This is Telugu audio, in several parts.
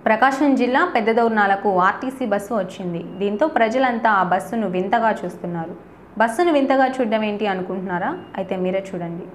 ప్రకాశం జిల్లా పెద్దదౌర్నాలకు ఆర్టీసీ బస్సు వచ్చింది దీంతో ప్రజలంతా ఆ బస్సును వింతగా చూస్తున్నారు బస్సును వింతగా చూడడం ఏంటి అనుకుంటున్నారా అయితే మీరే చూడండి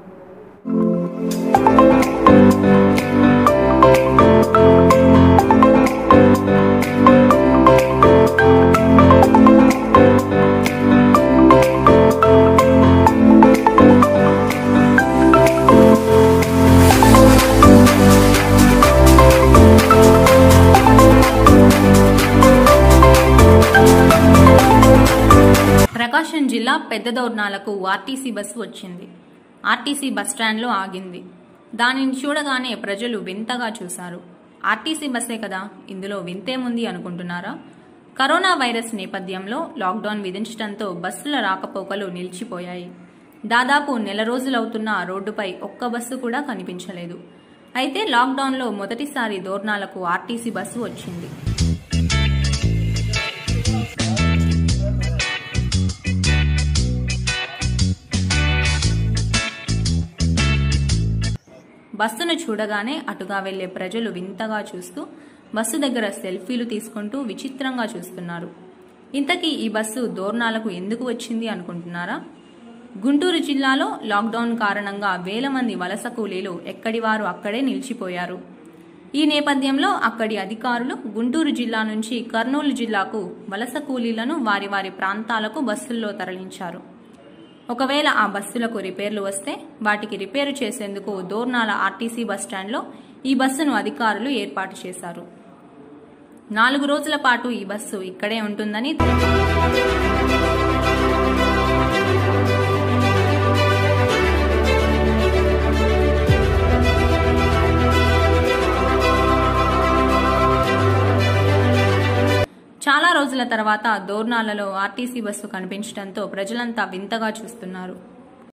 ప్రకాశం జిల్లా పెద్దదౌర్నాలకు ఆర్టీసీ బస్సు వచ్చింది ఆర్టీసీ బస్ స్టాండ్లో ఆగింది దానిని చూడగానే ప్రజలు వింతగా చూశారు ఆర్టీసీ బస్సే కదా ఇందులో వింతేముంది అనుకుంటున్నారా కరోనా వైరస్ నేపథ్యంలో లాక్డౌన్ విధించడంతో బస్సుల రాకపోకలు నిలిచిపోయాయి దాదాపు నెల రోజులవుతున్న రోడ్డుపై ఒక్క బస్సు కూడా కనిపించలేదు అయితే లాక్డౌన్లో మొదటిసారి దోర్నాలకు ఆర్టీసీ బస్సు వచ్చింది బస్సును చూడగానే అటుగా వెళ్లే ప్రజలు వింతగా చూస్తూ బస్సు దగ్గర సెల్ఫీలు తీసుకుంటూ విచిత్రంగా చూస్తున్నారు ఇంతకీ ఈ బస్సు దోర్నాలకు ఎందుకు వచ్చింది అనుకుంటున్నారా గుంటూరు జిల్లాలో లాక్డౌన్ కారణంగా వేల మంది వలస కూలీలు ఎక్కడివారు అక్కడే నిలిచిపోయారు ఈ నేపథ్యంలో అక్కడి అధికారులు గుంటూరు జిల్లా నుంచి కర్నూలు జిల్లాకు వలస కూలీలను వారి వారి ప్రాంతాలకు బస్సుల్లో తరలించారు ఒకవేళ ఆ బస్సులకు రిపేర్లు వస్తే వాటికి రిపేరు చేసేందుకు దోర్నాల ఆర్టీసీ బస్టాండ్లో ఈ బస్సును అధికారులు ఏర్పాటు చేశారు నాలుగు రోజుల పాటు ఈ బస్సు ఇక్కడే ఉంటుందని చాలా రోజుల తర్వాత దోర్నాలలో ఆర్టీసీ బస్సు కనిపించడంతో ప్రజలంతా వింతగా చూస్తున్నారు